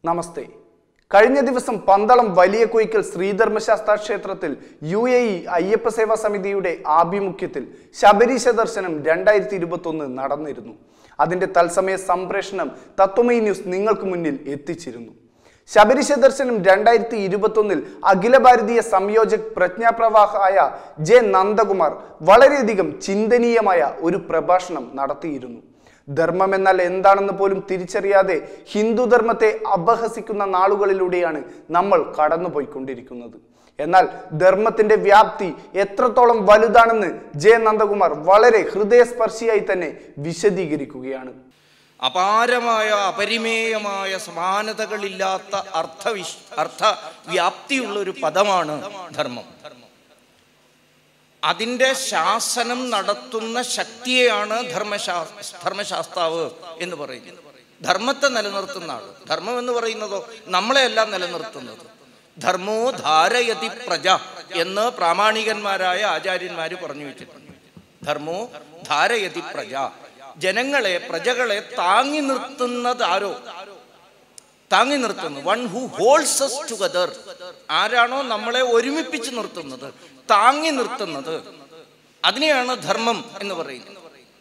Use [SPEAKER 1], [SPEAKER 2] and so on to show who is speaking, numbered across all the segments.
[SPEAKER 1] നമസ്തേ കഴിഞ്ഞ ദിവസം പന്തളം വലിയ കുയിക്കൽ ശ്രീധർമ്മശാസ്ത്ര ക്ഷേത്രത്തിൽ U A E Ayyappa Seva സമിതിയുടെ ആഭിമുഖ്യത്തിൽ ശബരീശ ദർശനം രണ്ടായിരത്തി ഇരുപത്തൊന്ന് നടന്നിരുന്നു അതിന്റെ തത്സമയ സംപ്രേഷണം തത്വമയി ന്യൂസ് നിങ്ങൾക്ക് മുന്നിൽ എത്തിച്ചിരുന്നു ശബരിശ ദർശനം രണ്ടായിരത്തി ഇരുപത്തൊന്നിൽ അഖില ഭാരതീയ സംയോജക് പ്രജ്ഞാപ്രവാഹായ ജെ നന്ദകുമാർ വളരെയധികം ചിന്തനീയമായ ഒരു പ്രഭാഷണം നടത്തിയിരുന്നു ധർമ്മം എന്നാൽ എന്താണെന്ന് പോലും തിരിച്ചറിയാതെ ഹിന്ദു ധർമ്മത്തെ അപഹസിക്കുന്ന നാളുകളിലൂടെയാണ് നമ്മൾ കടന്നുപോയിക്കൊണ്ടിരിക്കുന്നത് എന്നാൽ ധർമ്മത്തിന്റെ വ്യാപ്തി എത്രത്തോളം വലുതാണെന്ന് ജെ നന്ദകുമാർ വളരെ ഹൃദയസ്പർശിയായി തന്നെ വിശദീകരിക്കുകയാണ്
[SPEAKER 2] അപാരമായ അപരിമേയമായ സമാനതകളില്ലാത്ത അർത്ഥവിശ് അർത്ഥവ്യാപ്തിയുള്ള ഒരു പദമാണ് ധർമ്മം അതിൻ്റെ ശാസനം നടത്തുന്ന ശക്തിയെയാണ് ധർമ്മശാ ധർമ്മശാസ്താവ് എന്ന് പറയുന്നത് ധർമ്മത്തെ നിലനിർത്തുന്ന ആൾ ധർമ്മം എന്ന് പറയുന്നതോ നമ്മളെല്ലാം നിലനിർത്തുന്നത് ധർമ്മോ ധാരയതി പ്രജ എന്ന് പ്രാമാണികന്മാരായ ആചാര്യന്മാർ പറഞ്ഞു വെച്ചിട്ടുണ്ട് ധർമ്മോ ധാരയതി പ്രജ ജനങ്ങളെ പ്രജകളെ താങ്ങി നിർത്തുന്നത് ആരോ താങ്ങി നിർത്തുന്നു one who holds us together ആരാണോ നമ്മളെ ഒരുമിപ്പിച്ച് നിർത്തുന്നത് താങ്ങി നിർത്തുന്നത് അതിനെയാണ് ധർമ്മം എന്ന് പറയുന്നത്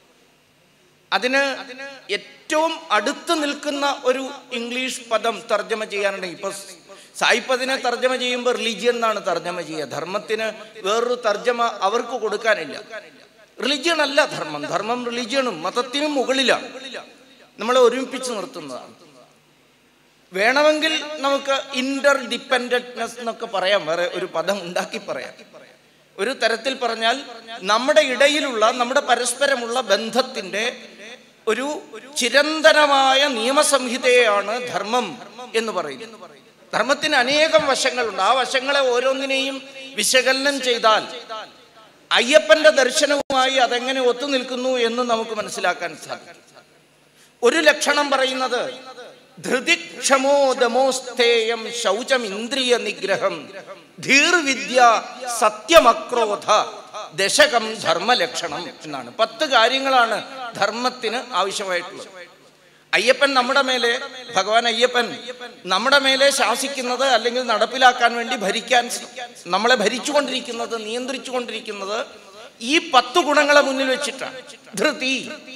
[SPEAKER 2] അതിന് ഏറ്റവും അടുത്ത് നിൽക്കുന്ന ഒരു ഇംഗ്ലീഷ് പദം തർജ്ജമ ചെയ്യാനുണ്ടെങ്കിൽ ഇപ്പൊ സായിപ്പ് അതിനെ തർജ്ജമ ചെയ്യുമ്പോൾ റിലിജിയൻ എന്നാണ് തർജ്ജമ ചെയ്യുക ധർമ്മത്തിന് വേറൊരു തർജ്ജമ അവർക്ക് കൊടുക്കാനില്ല റിലിജിയൻ അല്ല ധർമ്മം ധർമ്മം റിലിജിയണും മതത്തിനും മുകളിലാണ് നമ്മളെ ഒരുമിപ്പിച്ച് നിർത്തുന്നതാണ് വേണമെങ്കിൽ നമുക്ക് ഇന്റർ ഡിപ്പെൻഡൻറ്റ്നെസ് എന്നൊക്കെ പറയാം വേറെ ഒരു പദം ഉണ്ടാക്കി പറയാം ഒരു തരത്തിൽ പറഞ്ഞാൽ നമ്മുടെ ഇടയിലുള്ള നമ്മുടെ പരസ്പരമുള്ള ബന്ധത്തിന്റെ ഒരു ചിരന്തനമായ നിയമസംഹിതയാണ് ധർമ്മം എന്ന് പറയുന്നത് ധർമ്മത്തിന് അനേകം വശങ്ങളുണ്ട് ആ വശങ്ങളെ ഓരോന്നിനെയും വിശകലനം ചെയ്താൽ അയ്യപ്പന്റെ ദർശനവുമായി അതെങ്ങനെ ഒത്തുനിൽക്കുന്നു എന്ന് നമുക്ക് മനസ്സിലാക്കാൻ സാധിക്കും ഒരു ലക്ഷണം പറയുന്നത് ധൃതിക്ഷമോ ദമോസ്തേയം ശൗചം ഇന്ദ്രിയ നിഗ്രഹം ധീർവിദ്യ സത്യമക്രോധ ദശകം ധർമ്മലക്ഷണം എന്നാണ് പത്ത് കാര്യങ്ങളാണ് ധർമ്മത്തിന് ആവശ്യമായിട്ടുള്ളത് അയ്യപ്പൻ നമ്മുടെ മേലെ ഭഗവാൻ അയ്യപ്പൻ നമ്മുടെ മേലെ ശാസിക്കുന്നത് അല്ലെങ്കിൽ നടപ്പിലാക്കാൻ വേണ്ടി ഭരിക്കാൻ നമ്മളെ ഭരിച്ചുകൊണ്ടിരിക്കുന്നത് നിയന്ത്രിച്ചുകൊണ്ടിരിക്കുന്നത് ഈ പത്ത് ഗുണങ്ങളെ മുന്നിൽ വെച്ചിട്ടാണ് ധൃതി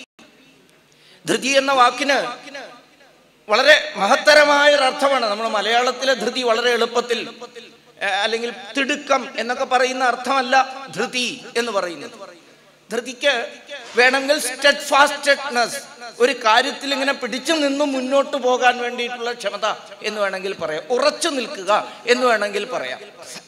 [SPEAKER 2] ധൃതി എന്ന വാക്കിന് വളരെ മഹത്തരമായ ഒരു അർത്ഥമാണ് നമ്മൾ മലയാളത്തിലെ ധൃതി വളരെ എളുപ്പത്തിൽ ഏർ, അല്ലെങ്കിൽ തിടുക്കം എന്നൊക്കെ പറയുന്ന അർത്ഥമല്ല ധൃതി എന്ന് പറയുന്നത് ധൃതിക്ക് വേണമെങ്കിൽ സ്റ്റെഡ് ഫാസ്റ്റഡ്നെസ് ഒരു കാര്യത്തിൽ ഇങ്ങനെ പിടിച്ചു നിന്നും മുന്നോട്ട് പോകാൻ വേണ്ടിയിട്ടുള്ള ക്ഷമത എന്ന് വേണമെങ്കിൽ പറയാം ഉറച്ചു നിൽക്കുക എന്ന് വേണമെങ്കിൽ പറയാം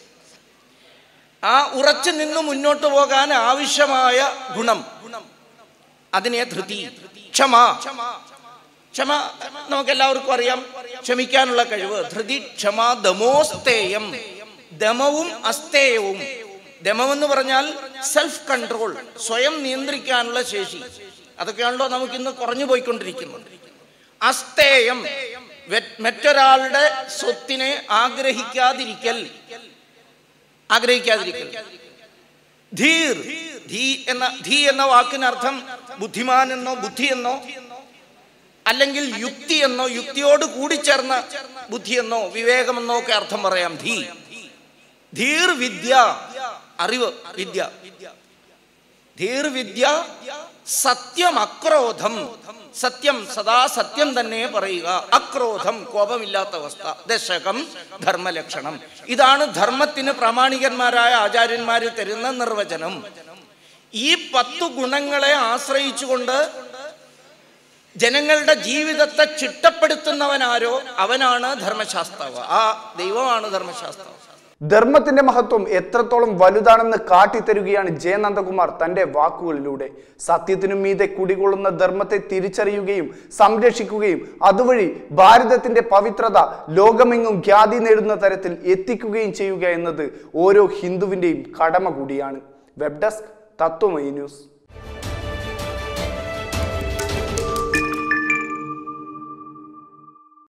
[SPEAKER 2] ആ ഉറച്ചു നിന്ന് മുന്നോട്ട് പോകാൻ ആവശ്യമായ ഗുണം അതിനെ ധൃതി ക്ഷമ ക്ഷമ നമുക്ക് എല്ലാവർക്കും അറിയാം ക്ഷമിക്കാനുള്ള കഴിവ് ധൃതി ക്ഷമ ദമോസ്തേയം ദമവും അസ്തേയവും ദമം എന്ന് പറഞ്ഞാൽ സെൽഫ് കൺട്രോൾ സ്വയം നിയന്ത്രിക്കാനുള്ള ശേഷി അതൊക്കെയാണല്ലോ നമുക്ക് ഇന്ന് കുറഞ്ഞു പോയിക്കൊണ്ടിരിക്കുന്നത് അസ്തേയം വെ- മറ്റൊരാളുടെ സ്വത്തിനെ ആഗ്രഹിക്കാതിരിക്കൽ ആഗ്രഹിക്കാതിരിക്കൽ ധീർ ധീ എന്ന ധീ എന്ന വാക്കിനർത്ഥം ബുദ്ധിമാൻ എന്നോ ബുദ്ധി എന്നോ അല്ലെങ്കിൽ യുക്തി എന്നോ യുക്തിയോട് കൂടിച്ചേർന്ന ബുദ്ധി എന്നോ വിവേകമെന്നോ ഒക്കെ അർത്ഥം പറയാം ധീ ധീർ വിദ്യ അറിവ് വിദ്യ ധീർ വിദ്യ സത്യം അക്രോധം സത്യം സദാ സത്യം തന്നെ പറയുക അക്രോധം കോപമില്ലാത്ത അവസ്ഥ ദശകം ധർമ്മലക്ഷണം ഇതാണ് ധർമ്മത്തിന് പ്രാമാണികന്മാരായ ആചാര്യന്മാർ തരുന്ന നിർവചനം ഈ പത്തു ഗുണങ്ങളെ ആശ്രയിച്ചുകൊണ്ട് ജനങ്ങളുടെ ജീവിതത്തെ ചിട്ടപ്പെടുത്തുന്നവനാരോ അവനാണ് ധർമ്മശാസ്താവ് ആ ദൈവമാണ് ധർമ്മശാസ്താവ്
[SPEAKER 1] ധർമ്മത്തിന്റെ മഹത്വം എത്രത്തോളം വലുതാണെന്ന് കാട്ടിത്തരുകയാണ് ജയ നന്ദകുമാർ തന്റെ വാക്കുകളിലൂടെ സത്യത്തിനു മീതെ കുടികൊള്ളുന്ന ധർമ്മത്തെ തിരിച്ചറിയുകയും സംരക്ഷിക്കുകയും അതുവഴി ഭാരതത്തിന്റെ പവിത്രത ലോകമെങ്ങും ഖ്യാതി നേടുന്ന തരത്തിൽ എത്തിക്കുകയും ചെയ്യുക എന്നത് ഓരോ ഹിന്ദുവിന്റെയും കടമ കൂടിയാണ് വെബ് ഡെസ്ക് തത്വമയി ന്യൂസ്